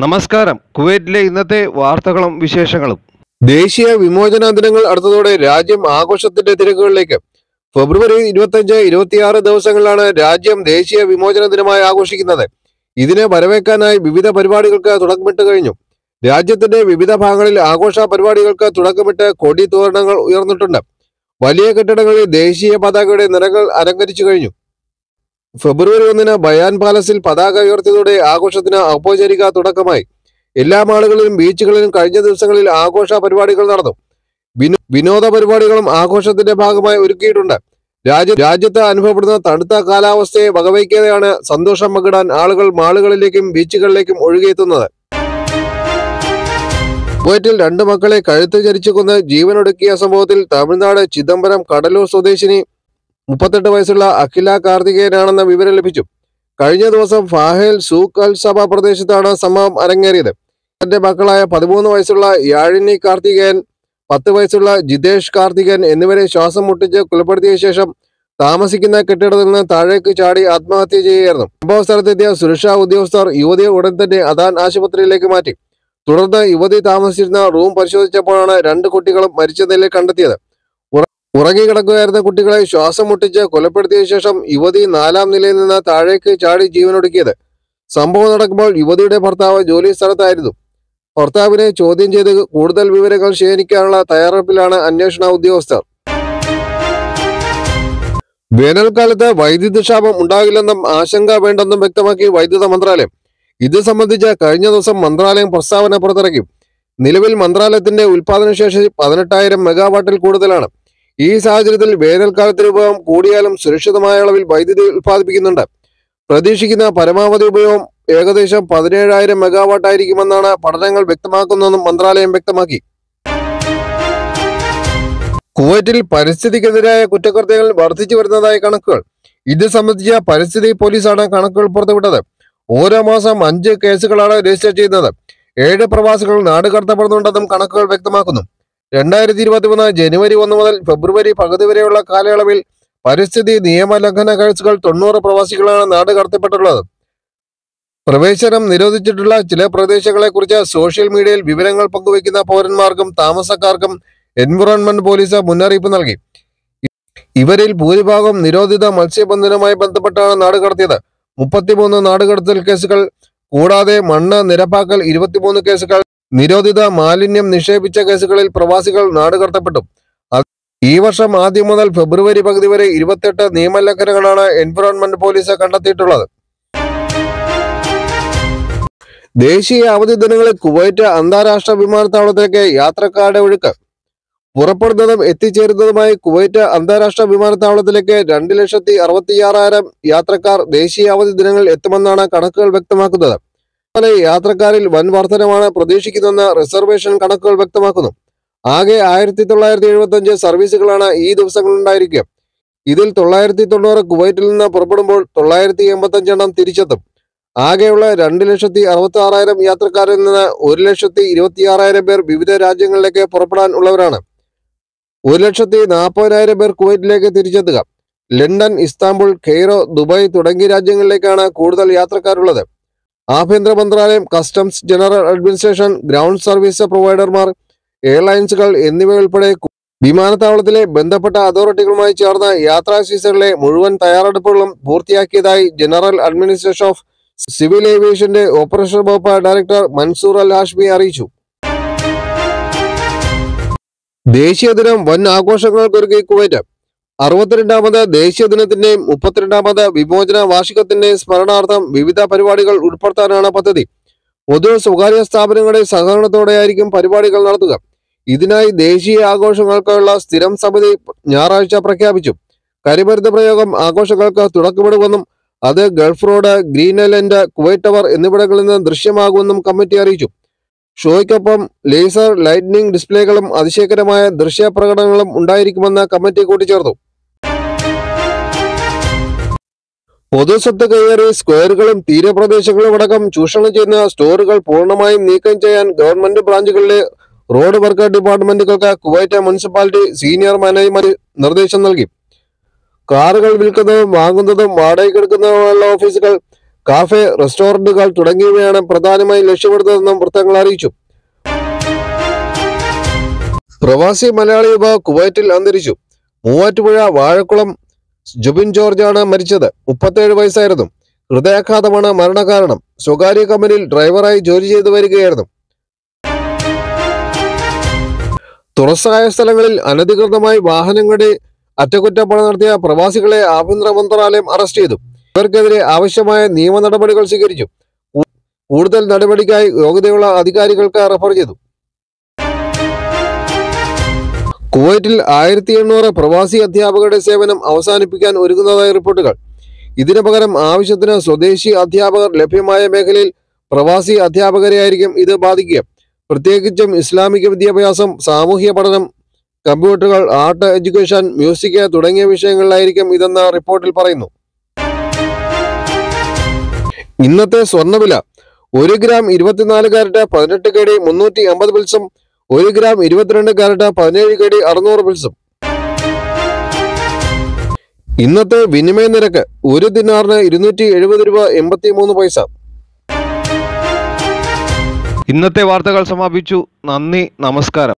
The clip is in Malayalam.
നമസ്കാരം കുവൈറ്റിലെ ഇന്നത്തെ വാർത്തകളും വിശേഷങ്ങളും ദേശീയ വിമോചന ദിനങ്ങൾ അടുത്തതോടെ രാജ്യം ആഘോഷത്തിന്റെ തിരക്കുകളിലേക്ക് ഫെബ്രുവരി ഇരുപത്തഞ്ച് ഇരുപത്തിയാറ് ദിവസങ്ങളിലാണ് രാജ്യം ദേശീയ വിമോചന ദിനമായി ആഘോഷിക്കുന്നത് ഇതിനെ വരവേൽക്കാനായി വിവിധ പരിപാടികൾക്ക് തുടക്കമിട്ട് കഴിഞ്ഞു രാജ്യത്തിന്റെ വിവിധ ഭാഗങ്ങളിൽ ആഘോഷ പരിപാടികൾക്ക് തുടക്കമിട്ട് കൊടി തോരണങ്ങൾ ഉയർന്നിട്ടുണ്ട് വലിയ കെട്ടിടങ്ങളിൽ ദേശീയ പതാകയുടെ നിറങ്ങൾ അലങ്കരിച്ചു കഴിഞ്ഞു ഫെബ്രുവരി ഒന്നിന് ബയാൻ പാലസിൽ പതാക ഉയർത്തിയതോടെ ആഘോഷത്തിന് ഔപചാരിക തുടക്കമായി എല്ലാ മാളുകളിലും ബീച്ചുകളിലും കഴിഞ്ഞ ദിവസങ്ങളിൽ ആഘോഷ പരിപാടികൾ നടന്നു വിനോ വിനോദ പരിപാടികളും ആഘോഷത്തിന്റെ ഭാഗമായി ഒരുക്കിയിട്ടുണ്ട് രാജ്യ രാജ്യത്ത് അനുഭവപ്പെടുന്ന തണുത്ത കാലാവസ്ഥയെ വകവയ്ക്കാതെയാണ് സന്തോഷം പങ്കിടാൻ ആളുകൾ മാളുകളിലേക്കും ബീച്ചുകളിലേക്കും ഒഴുകിയെത്തുന്നത് കുവൈറ്റിൽ രണ്ട് മക്കളെ കഴുത്ത് ചരിച്ചു കൊന്ന് ജീവനൊടുക്കിയ സംഭവത്തിൽ തമിഴ്നാട് ചിദംബരം കടലൂർ സ്വദേശിനി മുപ്പത്തെട്ട് വയസ്സുള്ള അഖില കാർത്തികേയനാണെന്ന വിവരം ലഭിച്ചു കഴിഞ്ഞ ദിവസം ഫാഹേൽ സൂക്ക് അൽ സഭ പ്രദേശത്താണ് സംഭവം അരങ്ങേറിയത് തന്റെ മക്കളായ പതിമൂന്ന് വയസ്സുള്ള യാഴിനി കാർത്തികേയൻ പത്ത് വയസ്സുള്ള ജിതേഷ് കാർത്തികൻ എന്നിവരെ ശ്വാസം മുട്ടിച്ച് കൊലപ്പെടുത്തിയ ശേഷം താമസിക്കുന്ന കെട്ടിടത്തിൽ നിന്ന് താഴേക്ക് ചാടി ആത്മഹത്യ ചെയ്യുകയായിരുന്നു സംഭവ സ്ഥലത്തെത്തിയ സുരക്ഷാ ഉദ്യോഗസ്ഥർ യുവതിയെ ഉടൻ തന്നെ അദാൻ ആശുപത്രിയിലേക്ക് മാറ്റി തുടർന്ന് യുവതി താമസിച്ചിരുന്ന റൂം പരിശോധിച്ചപ്പോഴാണ് രണ്ട് കുട്ടികളും മരിച്ച നിലയിൽ കണ്ടെത്തിയത് ഉറ- ഉറങ്ങിക്കിടക്കുകയായിരുന്ന കുട്ടികളെ ശ്വാസം മുട്ടിച്ച് കൊലപ്പെടുത്തിയ ശേഷം യുവതി നാലാം നിലയിൽ നിന്ന് താഴേക്ക് ചാടി ജീവനൊടുക്കിയത് സംഭവം നടക്കുമ്പോൾ യുവതിയുടെ ഭർത്താവ് ജോലി സ്ഥലത്തായിരുന്നു ഭർത്താവിനെ ചോദ്യം ചെയ്ത് കൂടുതൽ വിവരങ്ങൾ ശേഖരിക്കാനുള്ള തയ്യാറെടുപ്പിലാണ് അന്വേഷണ ഉദ്യോഗസ്ഥർ വേനൽക്കാലത്ത് വൈദ്യുതി ക്ഷാമം ഉണ്ടാകില്ലെന്നും ആശങ്ക വേണ്ടെന്നും വ്യക്തമാക്കി വൈദ്യുത മന്ത്രാലയം ഇത് സംബന്ധിച്ച് കഴിഞ്ഞ ദിവസം മന്ത്രാലയം പ്രസ്താവന പുറത്തിറക്കി നിലവിൽ മന്ത്രാലയത്തിന്റെ ഉൽപാദനശേഷി പതിനെട്ടായിരം മെഗാവാട്ടിൽ കൂടുതലാണ് ഈ സാഹചര്യത്തിൽ വേനൽക്കാലത്തിന് ഉപയോഗം കൂടിയാലും സുരക്ഷിതമായ അളവിൽ വൈദ്യുതി ഉൽപ്പാദിപ്പിക്കുന്നുണ്ട് പ്രതീക്ഷിക്കുന്ന പരമാവധി ഉപയോഗം ഏകദേശം പതിനേഴായിരം മെഗാവാട്ട് ആയിരിക്കുമെന്നാണ് പഠനങ്ങൾ വ്യക്തമാക്കുന്നതെന്നും മന്ത്രാലയം വ്യക്തമാക്കി കുവൈറ്റിൽ പരിസ്ഥിതിക്കെതിരായ കുറ്റകൃത്യങ്ങൾ വർദ്ധിച്ചു വരുന്നതായി കണക്കുകൾ ഇത് സംബന്ധിച്ച പരിസ്ഥിതി പോലീസാണ് കണക്കുകൾ പുറത്തുവിട്ടത് ഓരോ മാസം അഞ്ച് കേസുകളാണ് രജിസ്റ്റർ ചെയ്യുന്നത് ഏഴ് പ്രവാസികൾ നാട് കടത്തപ്പെടുന്നുണ്ടെന്നും കണക്കുകൾ വ്യക്തമാക്കുന്നു രണ്ടായിരത്തി ഇരുപത്തിമൂന്ന് ജനുവരി ഒന്ന് മുതൽ ഫെബ്രുവരി പകുതി വരെയുള്ള കാലയളവിൽ പരിസ്ഥിതി നിയമലംഘന കേസുകൾ തൊണ്ണൂറ് പ്രവാസികളാണ് നാട് കടത്തപ്പെട്ടുള്ളത് പ്രവേശനം നിരോധിച്ചിട്ടുള്ള ചില പ്രദേശങ്ങളെക്കുറിച്ച് സോഷ്യൽ മീഡിയയിൽ വിവരങ്ങൾ പങ്കുവയ്ക്കുന്ന പൗരന്മാർക്കും താമസക്കാർക്കും എൻവിറോൺമെന്റ് പോലീസ് മുന്നറിയിപ്പ് നൽകി ഇവരിൽ ഭൂരിഭാഗം നിരോധിത മത്സ്യബന്ധനവുമായി ബന്ധപ്പെട്ടാണ് നാട് കടത്തിയത് മുപ്പത്തിമൂന്ന് നാടുകടത്തൽ കേസുകൾ കൂടാതെ മണ്ണ് നിരപ്പാക്കൽ ഇരുപത്തിമൂന്ന് കേസുകൾ നിരോധിത മാലിന്യം നിക്ഷേപിച്ച കേസുകളിൽ പ്രവാസികൾ നാടുകടത്തപ്പെട്ടു അത് ഈ വർഷം ആദ്യം മുതൽ ഫെബ്രുവരി പകുതി വരെ ഇരുപത്തെട്ട് നിയമലംഘനങ്ങളാണ് എൻവിറോൺമെന്റ് പോലീസ് കണ്ടെത്തിയിട്ടുള്ളത് ദേശീയ അവധി ദിനങ്ങളിൽ കുവൈറ്റ് അന്താരാഷ്ട്ര വിമാനത്താവളത്തിലേക്ക് യാത്രക്കാരുടെ ഒഴുക്ക് പുറപ്പെടുന്നതും എത്തിച്ചേരുന്നതുമായി കുവൈറ്റ് അന്താരാഷ്ട്ര വിമാനത്താവളത്തിലേക്ക് രണ്ട് ലക്ഷത്തി അറുപത്തിയാറായിരം യാത്രക്കാർ ദേശീയ അവധി ദിനങ്ങളിൽ എത്തുമെന്നാണ് കണക്കുകൾ വ്യക്തമാക്കുന്നത് അതുപോലെ യാത്രക്കാരിൽ വൻ വർധനമാണ് പ്രതീക്ഷിക്കുന്നതെന്ന് റിസർവേഷൻ കണക്കുകൾ വ്യക്തമാക്കുന്നു ആകെ ആയിരത്തി തൊള്ളായിരത്തി എഴുപത്തി അഞ്ച് സർവീസുകളാണ് ഈ ദിവസങ്ങളിൽ ഉണ്ടായിരിക്കുക ഇതിൽ തൊള്ളായിരത്തി തൊണ്ണൂറ് കുവൈറ്റിൽ നിന്ന് പുറപ്പെടുമ്പോൾ തൊള്ളായിരത്തി എൺപത്തി അഞ്ചെണ്ണം തിരിച്ചെത്തും ആകെയുള്ള രണ്ട് ലക്ഷത്തി അറുപത്തി ആറായിരം യാത്രക്കാരിൽ നിന്ന് ഒരു ലക്ഷത്തി ഇരുപത്തി ആറായിരം പേർ വിവിധ രാജ്യങ്ങളിലേക്ക് പുറപ്പെടാൻ ഉള്ളവരാണ് ഒരു ലക്ഷത്തി നാൽപ്പതിനായിരം പേർ കുവൈറ്റിലേക്ക് തിരിച്ചെത്തുക ലണ്ടൻ ഇസ്താംബുൾ കെയ്റോ ദുബായ് തുടങ്ങിയ രാജ്യങ്ങളിലേക്കാണ് കൂടുതൽ യാത്രക്കാരുള്ളത് ആഭ്യന്തര മന്ത്രാലയം customs general administration ground service പ്രൊവൈഡർമാർ എയർലൈൻസുകൾ എന്നിവയുൾപ്പെടെ കു- വിമാനത്താവളത്തിലെ ബന്ധപ്പെട്ട അതോറിറ്റികളുമായി ചേർന്ന് യാത്രാ സീസണിലെ മുഴുവൻ തയ്യാറെടുപ്പുകളും പൂർത്തിയാക്കിയതായി ജനറൽ അഡ്മിനിസ്ട്രേഷൻ ഓഫ് സിവിൽ ഏവിയേഷന്റെ ഓപ്പറേഷൻ വകുപ്പ് ഡയറക്ടർ മൻസൂർ അൽ ഹാഷ്മി അറിയിച്ചു ദേശീയ ദിനം വൻ ആഘോഷങ്ങൾക്കൊരുക്കി കുവൈറ്റ് അറുപത്തിരണ്ടാമത് ദേശീയ ദിനത്തിന്റെയും മുപ്പത്തിരണ്ടാമത് വിമോചന വാർഷികത്തിന്റെയും സ്മരണാർത്ഥം വിവിധ പരിപാടികൾ ഉൾപ്പെടുത്താനാണ് പദ്ധതി പൊതു സ്വകാര്യ സ്ഥാപനങ്ങളുടെ സഹകരണത്തോടെയായിരിക്കും പരിപാടികൾ നടത്തുക ഇതിനായി ദേശീയ ആഘോഷങ്ങൾക്കുള്ള സ്ഥിരം സമിതി ഞായറാഴ്ച പ്രഖ്യാപിച്ചു കരിമരുന്ന് പ്രയോഗം ആഘോഷങ്ങൾക്ക് തുടക്കമിടുമെന്നും അത് Gulf Road Green Island Kuwait Tower എന്നിവിടങ്ങളിൽ നിന്ന് ദൃശ്യമാകുമെന്നും കമ്മിറ്റി അറിയിച്ചു ഷോയ്ക്കൊപ്പം ലേസർ ലൈറ്റ്നിംഗ് ഡിസ്പ്ലേകളും അതിശയകരമായ ദൃശ്യ പ്രകടനങ്ങളും ഉണ്ടായിരിക്കുമെന്ന് കമ്മിറ്റി കൂട്ടിച്ചേർത്തു പൊതുസ്വത്ത് കൈയേറി സ്ക്വയറുകളും തീരപ്രദേശങ്ങളും അടക്കം ചൂഷണം ചെയ്യുന്ന സ്റ്റോറുകൾ പൂർണ്ണമായും നീക്കം ചെയ്യാൻ ഗവൺമെന്റ് ബ്രാഞ്ചുകളിലെ റോഡ് വർക്ക് ഡിപ്പാർട്ട്മെന്റുകൾക്ക് കുവൈറ്റ് മുനിസിപ്പാലിറ്റി സീനിയർ മാനേജ്മെന്റ് നിർദ്ദേശം നൽകി കാറുകൾ വിൽക്കുന്നതും വാങ്ങുന്നതും വാടകയ്ക്കെടുക്കുന്നതുമുള്ള ഓഫീസുകൾ കാഫെ റെസ്റ്റോറന്റുകൾ തുടങ്ങിയവയാണ് പ്രധാനമായും ലക്ഷ്യമിടുന്നതെന്നും വൃത്തങ്ങൾ അറിയിച്ചു പ്രവാസി മലയാളി യുവ കുവൈറ്റിൽ അന്തരിച്ചു മൂവാറ്റുപുഴ വാഴക്കുളം ജുബിൻ ജോർജാണ് മരിച്ചത് മുപ്പത്തേഴ് വയസ്സായിരുന്നു ഹൃദയാഘാതമാണ് മരണകാരണം സ്വകാര്യ കമ്പനിയിൽ ഡ്രൈവറായി ജോലി ചെയ്തു വരികയായിരുന്നു തുറസായ സ്ഥലങ്ങളിൽ അനധികൃതമായി വാഹനങ്ങളുടെ അറ്റകുറ്റപ്പണി നടത്തിയ പ്രവാസികളെ ആഭ്യന്തര മന്ത്രാലയം അറസ്റ്റ് ചെയ്തു ഇവർക്കെതിരെ ആവശ്യമായ നിയമ നടപടികൾ സ്വീകരിച്ചു കൂ- കൂടുതൽ നടപടിക്കായി യോഗ്യതയുള്ള അധികാരികൾക്ക് റഫർ ചെയ്തു കുവൈറ്റിൽ ആയിരത്തി എണ്ണൂറ് പ്രവാസി അധ്യാപകരുടെ സേവനം അവസാനിപ്പിക്കാൻ ഒരുങ്ങുന്നതായി റിപ്പോർട്ടുകൾ ഇതിനു പകരം ആവശ്യത്തിന് സ്വദേശി അധ്യാപകർ ലഭ്യമായ മേഖലയിൽ പ്രവാസി അധ്യാപകരെയായിരിക്കും ഇത് ബാധിക്കുക പ്രത്യേകിച്ചും ഇസ്ലാമിക വിദ്യാഭ്യാസം സാമൂഹ്യ പഠനം കമ്പ്യൂട്ടറുകൾ ആർട്ട് എഡ്യൂക്കേഷൻ മ്യൂസിക് തുടങ്ങിയ വിഷയങ്ങളിലായിരിക്കും ഇതെന്ന് റിപ്പോർട്ടിൽ പറയുന്നു ഇന്നത്തെ സ്വർണ്ണവില ഒരു ഗ്രാം ഇരുപത്തിനാല് കാരറ്റ് പതിനെട്ട് കടി മുന്നൂറ്റി അമ്പത് പിൽസും ഒരു ഗ്രാം ഇരുപത്തിരണ്ട് കാരറ്റ് പതിനേഴ് കടി അറുന്നൂറ് പിൽസും ഇന്നത്തെ വിനിമയ നിരക്ക് ഒരു ദിനാറിന് ഇരുന്നൂറ്റി എഴുപത് രൂപ എൺപത്തി മൂന്ന് പൈസ ഇന്നത്തെ വാർത്തകൾ സമാപിച്ചു നന്ദി നമസ്കാരം